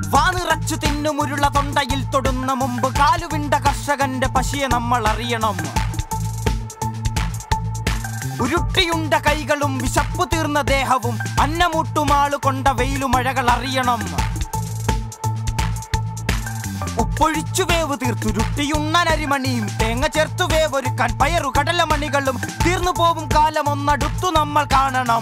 വാനിറച്ചു തിന്നുമുരുള തൊണ്ടയിൽ തൊടുന്ന മുമ്പ് കാലുവിണ്ട കർഷകന്റെ പശിയെ നമ്മൾ അറിയണം ഉരുട്ടിയുണ്ട കൈകളും വിശപ്പു തീർന്ന ദേഹവും അന്നമുട്ടുമാളു കൊണ്ട വെയിലുമഴകൾ അറിയണം ഉപ്പൊഴിച്ചു വേവ് തീർത്തുരുട്ടിയുണ്ണനരിമണിയും തേങ്ങ ചേർത്തു വേവൊരുക്കാൻ പയറു കടലമണികളും തീർന്നു പോവും കാലം ഒന്നടുത്തു നമ്മൾ കാണണം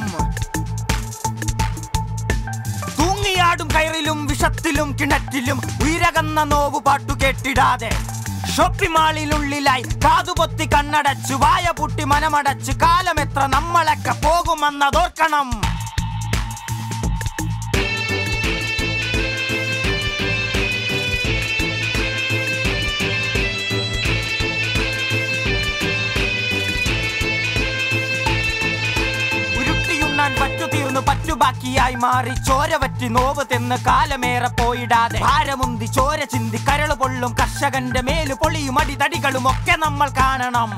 തൂങ്ങിയാടും കയറിലും വിഷത്തിലും കിണറ്റിലും ഉയരകന്ന നോവു പാട്ടു കേട്ടിടാതെ ഷോപ്പിമാളിനുള്ളിലായി കാതുപൊത്തി കണ്ണടച്ചു വായ പൂട്ടി മനമടച്ച് കാലമെത്ര നമ്മളൊക്കെ പോകുമെന്നതോർക്കണം ഉരുട്ടിയുണ്ണാൻ പറ്റു തീർന്നു പറ്റുബാക്കിയായി മാറി ചോര വറ്റി നോവ് തിന്ന് കാലമേറെ പോയിടാതെ ഭാരമുന്തി ചോര ചിന്തി കരള് പൊള്ളും കർഷകന്റെ മേല് പൊളിയും അടിതടികളും ഒക്കെ നമ്മൾ കാണണം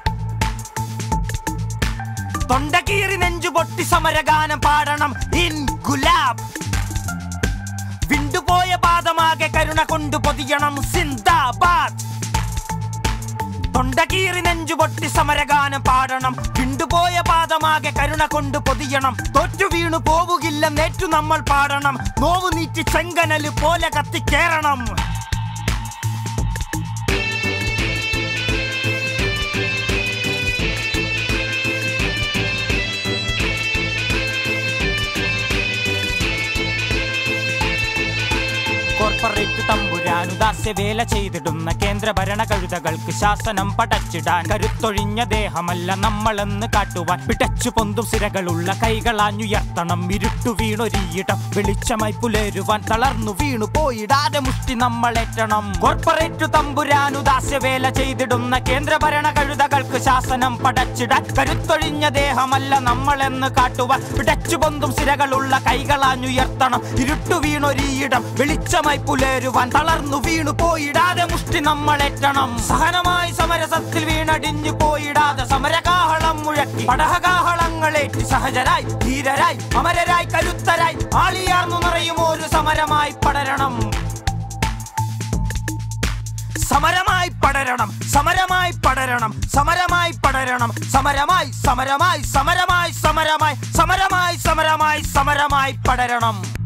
തൊണ്ടകീറി നെഞ്ചു പൊട്ടി സമരഗാനം പാടണം ഇൻ ഗുലാബ് വിണ്ടുപോയ പാദമാകെ കരുണ കൊണ്ടു പൊതിയണം സിന്ദാബാദ് തൊണ്ടകീറി നെഞ്ചു പൊട്ടി സമരഗാനം പാടണം വിണ്ടുപോയ പാദമാകെ കരുണ കൊണ്ട് പൊതിയണം തോറ്റു വീണു പോവുകില്ല നേറ്റു നമ്മൾ പാടണം നോവു നീറ്റി ചെങ്കനല് പോലെ കത്തിക്കേറണം കോർപ്പറേറ്റ് തമ്പുരാനുദാസ്യ വേല ചെയ്തിടുന്ന കേന്ദ്ര ഭരണ കഴുതകൾക്ക് ശാസനം പടച്ചിടാൻ കരുത്തൊഴിഞ്ഞ ദേഹമല്ല നമ്മളെന്ന് കാട്ടുവാൻ പിടച്ചു പൊന്തും സിരകളുള്ള കൈകളാഞ്ഞുയർത്തണം ഇരുട്ടു വീണൊരിയിടം വെളിച്ചമായി പുലരുവാൻ തളർന്നു വീണു പോയിടാതെ മുഷ്ടി നമ്മളേറ്റണം കോർപ്പറേറ്റ് തമ്പുരാനുദാസ്യ വേല ചെയ്തിടുന്ന കേന്ദ്ര ഭരണ കഴുതകൾക്ക് ശാസനം പടച്ചിടാൻ കരുത്തൊഴിഞ്ഞ ദേഹമല്ല നമ്മളെന്ന് കാട്ടുവാൻ പിടച്ചു പൊന്തും സിരകളുള്ള കൈകളാഞ്ഞുയർത്തണം ഇരുട്ടു വീണൊരിയിടം വെളിച്ചമായി പുലരുവാൻ തളർന്നു വീണു പോയിടാതെ മുഷ്ടി നമ്മളേറ്റണം സഹനമായി സമരസത്തിൽ വീണടിഞ്ഞു പോയിടാതെ സമരകാഹളം മുഴക്കി പടഹകാഹളങ്ങളേറ്റി സഹജരായി ധീരരായി അമരരായി കരുത്തരായി ആളിയാർന്നു നിറയും ഒരു സമരമായി പടരണം സമരമായി പടരണം സമരമായി പടരണം സമരമായി പടരണം സമരമായി സമരമായി സമരമായി സമരമായി സമരമായി സമരമായി സമരമായി പടരണം